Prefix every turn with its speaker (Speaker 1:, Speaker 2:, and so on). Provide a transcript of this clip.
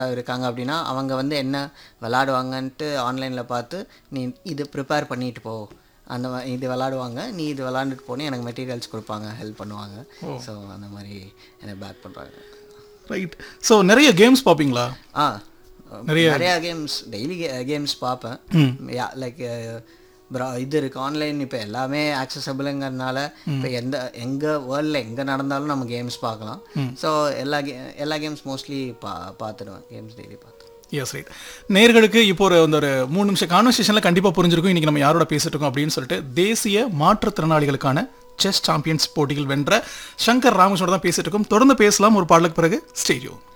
Speaker 1: இருக்காங்க அப்படின்னா அவங்க வந்து என்ன விளாடுவாங்கன்ட்டு ஆன்லைனில் பார்த்து நீ இது ப்ரிப்பேர் பண்ணிட்டு போ அந்த மா- இது விளாடுவாங்க நீ இது விளாண்டுட்டு போனே எனக்கு மெட்டீரியல்ஸ் கொடுப்பாங்க ஹெல்ப் பண்ணுவாங்க ஸோ அந்த மாதிரி என்னை பேக் பண்ணுறாங்க
Speaker 2: ரைட் ஸோ நிறைய கேம்ஸ் பார்ப்பீங்களா
Speaker 1: ஆ
Speaker 2: நிறைய-
Speaker 1: நிறையா கேம்ஸ் டெய்லி கேம்ஸ் பார்ப்பேன் யா லைக் இது இருக்கு ஆன்லைன் இப்போ எல்லாமே ஆக்சசபிளுங்கிறதுனால இப்போ எந்த எங்கே வேர்ல்டில் எங்கே நடந்தாலும் நம்ம கேம்ஸ் பார்க்கலாம் ஸோ எல்லா கே எல்லா கேம்ஸ் மோஸ்ட்லி பா பார்த்துடுவேன் கேம்ஸ் டெய்லி பார்த்து
Speaker 2: எஸ் ரைட் நேர்களுக்கு இப்போ ஒரு அந்த ஒரு மூணு நிமிஷம் கான்வர்சேஷனில் கண்டிப்பாக புரிஞ்சிருக்கும் இன்றைக்கி நம்ம யாரோட பேசிட்டு இருக்கோம் அப்படின்னு சொல்லிட்டு தேசிய மாற்றுத்திறனாளிகளுக்கான செஸ் சாம்பியன்ஸ் போட்டிகள் வென்ற சங்கர் ராமகிருஷ்ணோட தான் பேசிட்டு இருக்கோம் தொடர்ந்து பேசலாம் ஒரு பாடலுக்கு பிறகு ஸ்டேடியோ